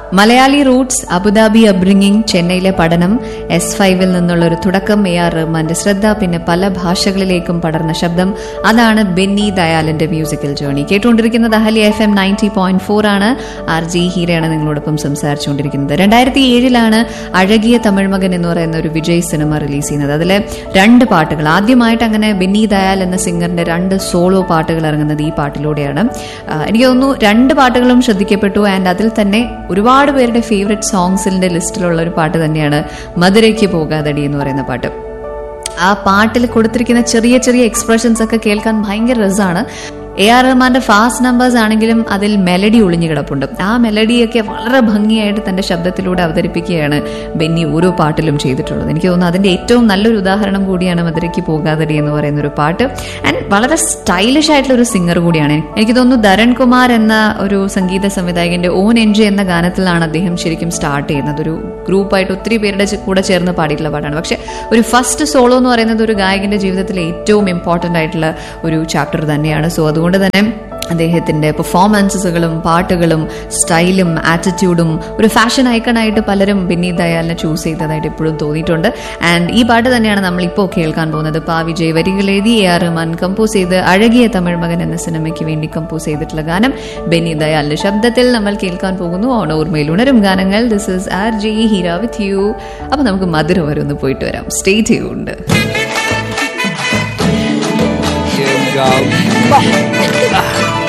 Malayali Roots Abu Dhabi അബ്രിങ്ങിങ് ചെന്നൈയിലെ പഠനം S ഫൈവിൽ നിന്നുള്ള ഒരു തുടക്കം എ ആർ റഹ്മാന്റെ ശ്രദ്ധ പിന്നെ പല ഭാഷകളിലേക്കും പടർന്ന ശബ്ദം അതാണ് ബെന്നി ദയാലിന്റെ മ്യൂസിക്കൽ ജേണി കേട്ടുകൊണ്ടിരിക്കുന്നത് അഹലി F M ninety point four ആണ് ആർ ജി ഹീരയാണ് നിങ്ങളോടൊപ്പം സംസാരിച്ചുകൊണ്ടിരിക്കുന്നത് രണ്ടായിരത്തി ഏഴിലാണ് അഴകിയ തമിഴ് മകൻ എന്ന് പറയുന്ന ഒരു വിജയ് സിനിമ റിലീസ് ചെയ്യുന്നത് അതിലെ രണ്ട് പാട്ടുകൾ ആദ്യമായിട്ട് അങ്ങനെ ബെന്നി ദയാൽ എന്ന സിംഗറിന്റെ രണ്ട് സോളോ പാട്ടുകൾ ഇറങ്ങുന്നത് ഈ പാട്ടിലൂടെയാണ് ആ, എനിക്ക് തോന്നുന്നു രണ്ട് പാട്ടുകളും ശ്രദ്ധിക്കപ്പെട്ടു ആൻഡ് അതിൽ തന്നെ ഒരുപാട് പേരുടെ ഫേവറേറ്റ് സോങ്സിന്റെ ലിസ്റ്റിലുള്ള ഒരു പാട്ട് തന്നെയാണ് മധുരയ്ക്ക് പോകാതടി എന്ന് പറയുന്ന പാട്ട് ആ പാട്ടിൽ കൊടുത്തിരിക്കുന്ന ചെറിയ ചെറിയ എക്സ്പ്രഷൻസ് ഒക്കെ കേൾക്കാൻ ഭയങ്കര രസമാണ് എ ആർ റഹ്മാന്റെ ഫാസ്റ്റ് നമ്പേഴ്സ് ആണെങ്കിലും അതിൽ മെലഡി ഒളിഞ്ഞു കിടപ്പുണ്ട് ആ മെലഡിയൊക്കെ വളരെ ഭംഗിയായിട്ട് തന്റെ ശബ്ദത്തിലൂടെ അവതരിപ്പിക്കുകയാണ് ബെന്നി ഓരോ പാട്ടിലും ചെയ്തിട്ടുള്ളത് എനിക്ക് തോന്നുന്നു അതിന്റെ ഏറ്റവും നല്ലൊരു ഉദാഹരണം കൂടിയാണ് മധുരയ്ക്ക് പോകാതടി എന്ന് പറയുന്ന ഒരു പാട്ട് ആൻഡ് വളരെ സ്റ്റൈലിഷ് ആയിട്ടുള്ള ഒരു സിംഗർ കൂടിയാണ് എനിക്ക് തോന്നുന്നു ധരൺ കുമാർ എന്ന ഒരു സംഗീത സംവിധായകന്റെ ഓൻ എൻജി എന്ന ഗാനത്തിലാണ് അദ്ദേഹം ശരിക്കും സ്റ്റാർട്ട് ചെയ്യുന്നത് ഒരു ഗ്രൂപ്പായിട്ട് ഒത്തിരി പേരുടെ ചെ- കൂടെ ചേർന്ന് പാടിയിട്ടുള്ള പാട്ടാണ് പക്ഷെ ഒരു ഫസ്റ്റ് സോളോ എന്ന് പറയുന്നത് ഒരു ഗായകന്റെ ജീവിതത്തിലെ ഏറ്റവും ഇമ്പോർട്ടന്റ് ആയിട്ടുള്ള ഒരു ചാപ്റ്റർ തന്നെയാണ് സോ അതുകൊണ്ട് തന്നെ അദ്ദേഹത്തിന്റെ പെർഫോമൻസുകളും പാട്ടുകളും സ്റ്റൈലും ആറ്റിറ്റ്യൂഡും ഒരു ഫാഷൻ ഐക്കണായിട്ട് പലരും ബിന്നി ദയാലിനെ ചൂസ് ചെയ്തതായിട്ട് ഇപ്പോഴും തോന്നിയിട്ടുണ്ട് ആൻഡ് ഈ പാട്ട് തന്നെയാണ് നമ്മൾ ഇപ്പോൾ കേൾക്കാൻ പോകുന്നത് പാ വിജയ് വരികൾ എഴുതി എ ആർ റഹ്മാൻ കമ്പോസ് ചെയ്ത് അഴകിയ തമിഴ് മകൻ എന്ന സിനിമയ്ക്ക് വേണ്ടി കമ്പോസ് ചെയ്തിട്ടുള്ള ഗാനം ബെന്നി ദയാലിന്റെ ശബ്ദത്തിൽ നമ്മൾ കേൾക്കാൻ പോകുന്നു ഓൺ ഓർമ്മയിൽ ഉണരും ഗാനങ്ങൾ this is R J Heera with you അപ്പൊ നമുക്ക് മധുരം വരെ ഒന്ന് പോയിട്ട് വരാം സ്റ്റേ ചെയ്യുന്നുണ്ട് Here we go.